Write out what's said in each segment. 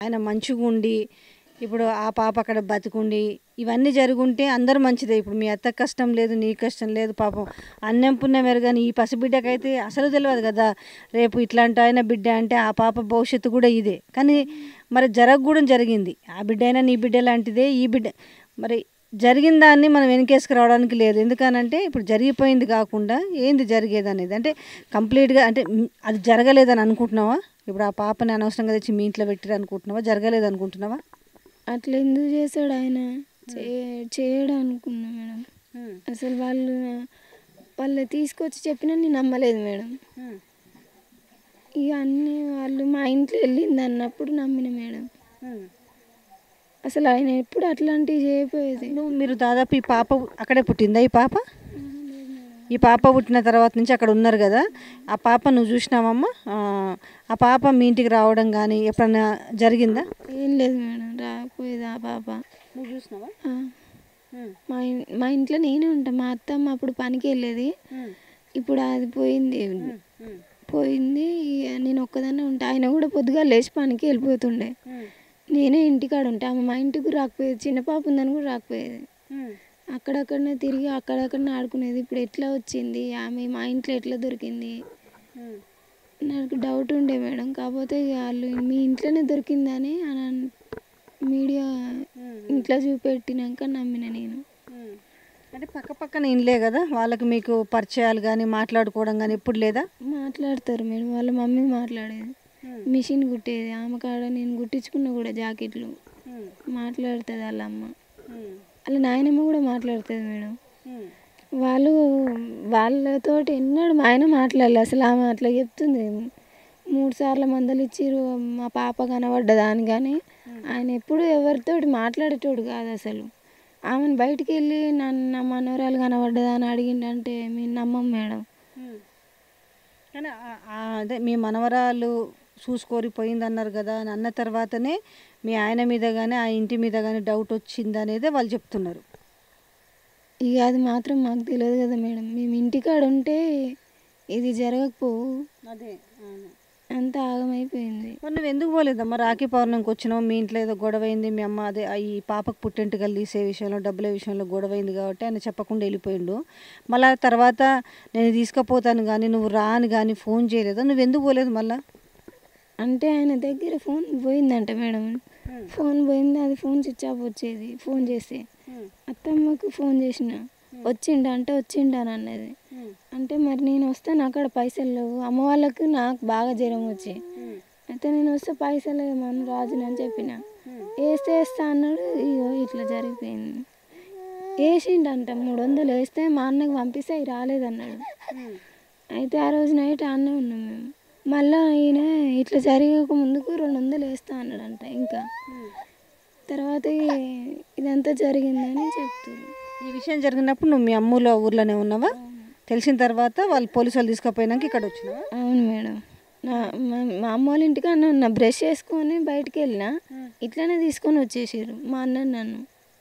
ఆయన మంచిగా ఉండి ఇప్పుడు ఆ పాప అక్కడ బతికుండి ఇవన్నీ జరుగుంటే అందరూ మంచిదే ఇప్పుడు మీ అత్త కష్టం లేదు నీ కష్టం లేదు పాపం అన్నం పుణ్యం కానీ ఈ పసిబిడ్డకైతే అసలు తెలియదు కదా రేపు ఇట్లాంటి ఆయన బిడ్డ అంటే ఆ పాప భవిష్యత్తు కూడా ఇదే కానీ మరి జరగకూడదు జరిగింది ఆ బిడ్డ అయినా నీ బిడ్డ లాంటిదే ఈ బిడ్డ మరి జరిగిన దాన్ని మనం వెనకేసుకు రావడానికి లేదు ఎందుకనంటే ఇప్పుడు జరిగిపోయింది కాకుండా ఏంది జరిగేది అనేది అంటే కంప్లీట్గా అంటే మ్, అది జరగలేదని అనుకుంటున్నావా ఇప్పుడు ఆ పాపని అనవసరంగా తెచ్చి మీ ఇంట్లో పెట్టిరు అనుకుంటున్నావా జరగలేదు అనుకుంటున్నావా అట్లా ఎందుకు చేశాడు ఆయన చే- చేయడు అనుకున్నా మేడం అసలు వాళ్ళు వాళ్ళు తీసుకొచ్చి చెప్పినా నేను నమ్మలేదు మేడం ఇక అన్నీ వాళ్ళు మా ఇంట్లో వెళ్ళింది అన్నప్పుడు నమ్మిన మేడం అసలు ఆయన ఎప్పుడు అట్లాంటివి చేయకపోయేది నువ్వు మీరు దాదాపు ఈ పాప అక్కడే పుట్టిందా ఈ పాప ఈ పాప పుట్టిన తర్వాత నుంచి అక్కడ ఉన్నారు కదా ఆ పాప నువ్వు చూసినావమ్మా ఆ, ఆ పాప మీ ఇంటికి రావడం కానీ ఎప్పుడన్నా జరిగిందా ఏం లేదు మేడం రాకపోయేది ఆ పాప నువ్వు చూసినావా ఆ. మా ఇన్- మా ఇంట్లో నేనే ఉంటా మా అత్తమ్మ అప్పుడు పనికి వెళ్ళేది ఇప్పుడు అది పోయింది పోయింది ఇక నేను ఒక్కదాన్నే ఉంటా ఆయన కూడా పొద్దుగా లేచి పనికి వెళ్ళిపోతుండే నేనే ఇంటికాడ ఉంటా ఆమె మా ఇంటికి రాకపోయేది చిన్న పాప ఉందని కూడా రాకపోయేది అక్కడక్కడనే తిరిగి అక్కడక్కడనే ఆడుకునేది ఇప్పుడు ఎట్లా వచ్చింది ఆమె మా ఇంట్లో ఎట్లా దొరికింది నాకు డౌట్ ఉండే మేడం కాకపోతే ఇక వాళ్ళు మీ ఇంట్లోనే దొరికిందని అని అన్- మీడియా ఇంట్లో చూపెట్టినాక నమ్మిన నేను అంటే పక్క పక్కన ఇండ్లే కదా వాళ్ళకి మీకు పరిచయాలు కానీ మాట్లాడుకోవడం కానీ ఎప్పుడు లేదా మాట్లాడతారు మేడం వాళ్ళ మమ్మీ మాట్లాడేది మిషన్ కుట్టేది ఆమె కాడ నేను కుట్టించుకున్నా కూడా జాకెట్లు మాట్లాడుతుంది వాళ్ళ అమ్మ వాళ్ళ నాయనమ్మ కూడా మాట్లాడుతుంది మేడం వాళ్ళు వాళ్ళతోటి ఎన్నడూ మా ఆయన మాట్లాడలే అసలు ఆమె అట్లా చెప్తుంది మూడు సార్లు మందలు ఇచ్చిర్రు మా పాప కనబడ్డదా అని కానీ ఆయన ఎప్పుడు ఎవరితోటి మాట్లాడేటోడు కాదు అసలు ఆమెను బయటికి వెళ్ళి నన్ను నా మనవరాలు కనబడ్డదా అని అడిగిండంటే మేము నమ్మం మేడం కానీ ఆ- ఆ అదే మీ మనవరాలు చూసుకొని పోయింది అన్నారు కదా అని అన్న తర్వాతనే మీ ఆయన మీద కానీ ఆ ఇంటి మీద కానీ డౌట్ వచ్చింది అనేది వాళ్ళు చెప్తున్నారు ఇక అది మాత్రం మాకు తెలియదు కదా మేడం మేము ఇంటికాడ ఉంటే ఇది జరగకపోవు అదే అంత ఆగమైపోయింది మరి నువ్వు ఎందుకు పోలేదమ్మా రాఖీ పౌర్ణమికి వచ్చినావు మీ ఇంట్లో ఏదో గొడవ అయింది మీ అమ్మ అదే ఆ ఈ పాపకు పుట్టెంటుకలు తీసే విషయంలో డబ్బుల విషయంలో గొడవ అయింది కాబట్టి ఆయన చెప్పకుండా వెళ్ళిపోయిండు మళ్ళీ ఆ తర్వాత నేను తీసుకుపోతాను కానీ నువ్వు రా అని కానీ ఫోన్ చేయలేదు నువ్వు ఎందుకు పోలేదు మళ్ళీ అంటే ఆయన దగ్గర ఫోన్ పోయిందంట మేడం ఫోన్ పోయింది అది ఫోన్ స్విచ్ ఆఫ్ వచ్చేది ఫోన్ చేస్తే అత్తమ్మకు ఫోన్ చేసిన వచ్చిండ అంటే వచ్చిండ అని అన్నది అంటే మరి నేను వస్తాను అక్కడ పైసలు లేవు అమ్మ వాళ్ళకు నాకు బాగా జ్వరం వచ్చి అయితే నేను వస్తే పైసలు ఏమన్నా రాజుని అని చెప్పిన వేస్తే వేస్తా అన్నాడు ఇగో ఇట్లా జరిగిపోయింది వేసిండంట మూడు వందలు వేస్తే మా అన్నకు పంపిస్తే అవి రాలేదన్నాడు అయితే ఆ రోజు నైట్ అన్నే ఉన్నాం మేము మళ్ళా ఈయన ఇట్లా జరగక ముందుకు రెండు వందలు వేస్తా అన్నాడంట ఇంకా తర్వాత ఈ- ఇదంతా జరిగిందని చెప్తారు ఈ విషయం జరిగినప్పుడు నువ్వు మీ అమ్ముల ఊర్లోనే ఉన్నావా తెలిసిన తర్వాత వాళ్ళు పోలీసు వాళ్ళు తీసుకుపోయినాక ఇక్కడ వచ్చినావా అవును మేడం నా మా- మా అమ్మ వాళ్ళ ఇంటికి అన్న ఉన్న బ్రష్ వేసుకొని బయటికి వెళ్ళిన ఇట్లానే తీసుకొని వచ్చేసారు మా అన్న నన్ను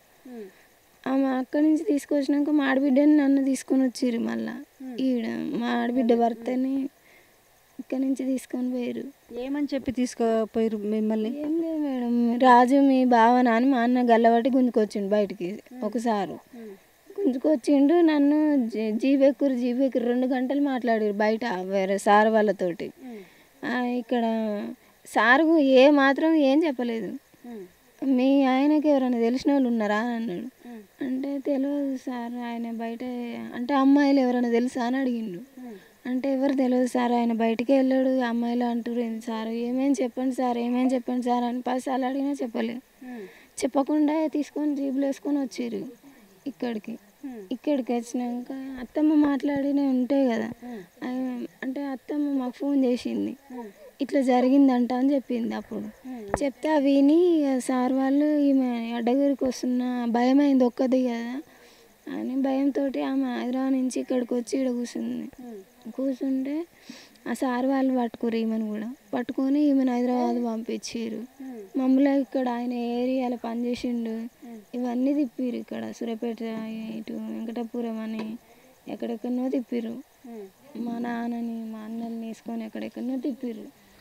ఆమె అక్కడి నుంచి తీసుకొచ్చినాక మా ఆడబిడ్డని నన్ను తీసుకొని వచ్చిర్రు మళ్ళా ఈడ మా ఆడబిడ్డ భర్తని ఇక్కడి నుంచి తీసుకొని పోయారు ఏమని చెప్పి తీసుకుపోయారు మిమ్మల్ని ఏం లేదు మేడం రాజు మీ భావన అని మా అన్న గల్లబట్టి గుంజుకొచ్చిండు బయటికి ఒకసారి గుంజుకొచ్చిండు నన్ను జీ- జీబెక్కురు జీబెక్కురు రెండు గంటలు మాట్లాడారు బయట వేరే సార్ వాళ్ళతోటి ఆ, ఇక్కడ సారు ఏ మాత్రం ఏం చెప్పలేదు మీ ఆయనకి ఎవరైనా తెలిసిన వాళ్ళు ఉన్నారా అని అన్నాడు అంటే తెలియదు సార్ ఆయన బయట అంటే అమ్మాయిలు ఎవరైనా తెలుసా అని అడిగిండు అంటే ఎవరు తెలియదు సార్ ఆయన బయటికి వెళ్ళాడు అమ్మాయిలు అంటారు ఏంది సార్ ఏమేం చెప్పండి సార్ ఏమేం చెప్పండి సార్ అని పదిసార్లు అడిగినా చెప్పలేదు చెప్పకుండా తీసుకొని జీబులు వేసుకొని వచ్చారు ఇక్కడికి ఇక్కడికి వచ్చినాక అత్తమ్మ మాట్లాడినే ఉంటాయి కదా ఆ- అంటే అత్తమ్మ మాకు ఫోన్ చేసింది ఇట్లా జరిగిందంట అని చెప్పింది అప్పుడు చెప్తే ఆ విని ఇక సార్ వాళ్ళు ఈమె అడ్డగిరికి వస్తున్న భయం అయింది ఒక్కది కదా అని భయంతో ఆమె హైదరాబాద్ నుంచి ఇక్కడికి వచ్చి ఇక్కడ కూర్చుంది కూర్చుంటే ఆ సార్ వాళ్ళు పట్టుకోరు ఈమెను కూడా పట్టుకొని ఈమెను హైదరాబాద్ పంపించారు మమ్మల్ని ఇక్కడ ఆయన ఏరియాలో పనిచేసిండు ఇవన్నీ తిప్పిరు ఇక్కడ సూర్యాపేట ఇటు వెంకటాపురం అని ఎక్కడెక్కడనో తిప్పిరు మా నాన్నని మా అన్నల్ని వేసుకొని ఎక్కడెక్కడనో తిప్పిరు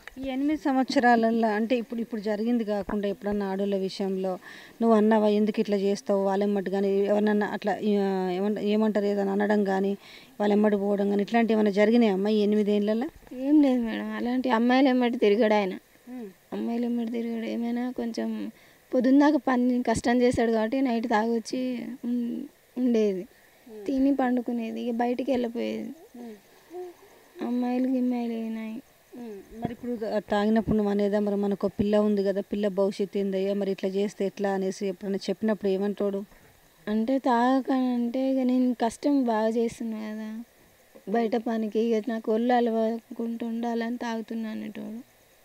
ఈ ఎనిమిది సంవత్సరాలల్లో అంటే ఇప్పుడు ఇప్పుడు జరిగింది కాకుండా ఎప్పుడన్నా ఆడోళ్ళ విషయంలో నువ్వు అన్నావా ఎందుకు ఇట్లా చేస్తావు వాళ్ళెమ్మటి కానీ ఎవరన్నా అట్లా ఆ, ఏమంట- ఏమంటారు ఏదైనా అనడం కానీ వాళ్ళెమ్మటి పోవడం కానీ ఇట్లాంటివి ఏమైనా జరిగినాయి అమ్మ ఈ ఎనిమిదేళ్ళల్లో ఏం లేదు మేడం అలాంటి అమ్మాయిలు ఎమ్మటి తిరిగాడు ఆయన అమ్మాయిలు ఎమ్మటి తిరిగాడు ఏమైనా కొంచెం పొద్దున్నాక పని కష్టం చేశాడు కాబట్టి నైట్ తాగొచ్చి ఉం- ఉండేది తిని పండుకునేది ఇక బయటికి వెళ్ళిపోయేది అమ్మాయిలు గిమ్మాయిలు అయినాయి మరి ఇప్పుడు తాగినప్పుడు నువ్వు అనేదా మరి మనకు ఒక పిల్ల ఉంది కదా పిల్ల భవిష్యత్తు ఏందయ్యా మరి ఇట్లా చేస్తే ఎట్లా అనేసి ఎప్పుడైనా చెప్పినప్పుడు ఏమంటాడు అంటే తాగకనంటే ఇక నేను కష్టం బాగా చేస్తున్నా కదా బయట పనికి ఇక నాకు ఒళ్ళు అలవాకుంటూ ఉండాలని తాగుతున్నా అనేటోడు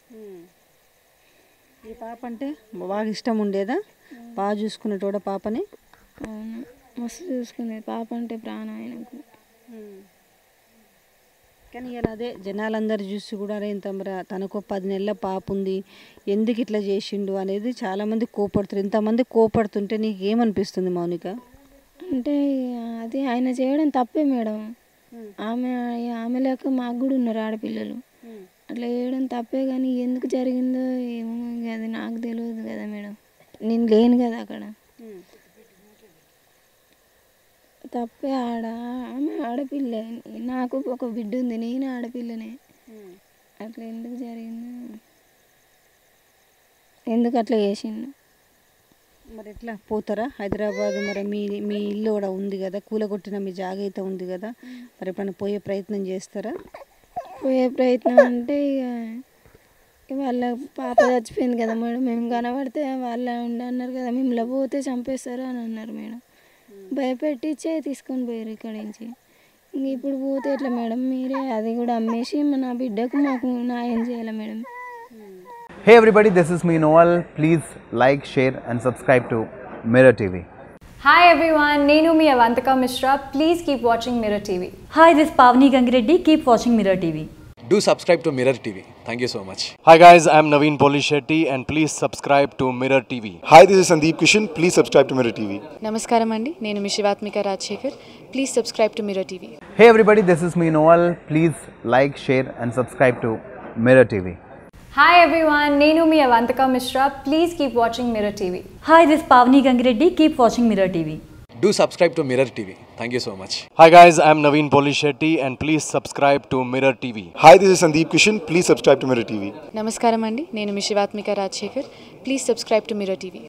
ఈ పాప అంటే బాగా ఇష్టం ఉండేదా బాగా చూసుకునేటోడ పాపని అవును మస్తు చూసుకునేది పాప అంటే ప్రాణం ఆయనకు కానీ ఇలా అదే జనాలందరూ చూసి కూడా అరే ఇంత మరి తనకు పది నెలల పాప ఉంది ఎందుకు ఇట్లా చేసిండు అనేది చాలామంది కోపడుతారు ఇంతమంది కోపడుతుంటే నీకు ఏమనిపిస్తుంది మౌనిక అంటే ఇక అది ఆయన చేయడం తప్పే మేడం ఆమె ఆమె లేక మాకు కూడా ఉన్నారు ఆడపిల్లలు అట్లా చేయడం తప్పే కానీ ఎందుకు జరిగిందో ఏమో ఇక అది నాకు తెలియదు కదా మేడం నేను లేను కదా అక్కడ తప్పే ఆడ ఆమె ఆడపిల్ల నాకు ఒక బిడ్డ ఉంది నేను ఆడపిల్లనే అట్లా ఎందుకు జరిగిందో ఎందుకు అట్లా చేసిండు మరి ఎట్లా పోతారా హైదరాబాద్ మరి మీ మీ ఇల్లు కూడా ఉంది కదా కూలగొట్టిన మీ జాగ అయితే ఉంది కదా మరి ఎప్పుడైనా పోయే ప్రయత్నం చేస్తారా పోయే ప్రయత్నం అంటే ఇక ఇక వాళ్ళ పాప చచ్చిపోయింది కదా మేడం మేము కనబడితే వాళ్ళ ఉండి అన్నారు కదా మిమ్మల్ని పోతే చంపేస్తారు అని అన్నారు మేడం భయపెట్టించే తీసుకొని పోయారు ఇక్కడి నుంచి ఇంక ఇప్పుడు పోతే ఎట్లా మేడం మీరే అది కూడా అమ్మేసి నా బిడ్డకు మాకు న్యాయం చేయాలి madam Hey everybody, this is me Noel. Please like, share, and subscribe to Mirror TV. Hi everyone, Nenu mi Avantika Mishra. Please keep watching Mirror TV. Hi, this is Pavni Gangireddy. Keep watching Mirror TV. Do subscribe to Mirror TV. Thank you so much. Hi guys, I'm Naveen Polishetty and please subscribe to Mirror TV. Hi, this is Sandeep Kishan. Please subscribe to Mirror TV. నమస్కారం అండి నేను మీ Shivathmika Rajasekhar please subscribe to Mirror TV Hey everybody, this is me Noel. Please like, share, and subscribe to Mirror TV. Hi everyone, Nenu mi Avantika Mishra. Please keep watching Mirror TV. Hi, this is Pavni Gangireddy. Keep watching Mirror TV. Do subscribe to Mirror TV. Thank you so much. Hi guys, I'm Naveen Polishetty and please subscribe to Mirror TV. Hi, this is Sandeep Kishan. Please subscribe to Mirror TV. నమస్కారం అండి నేను మీ Shivathmika Rajasekhar please subscribe to Mirror TV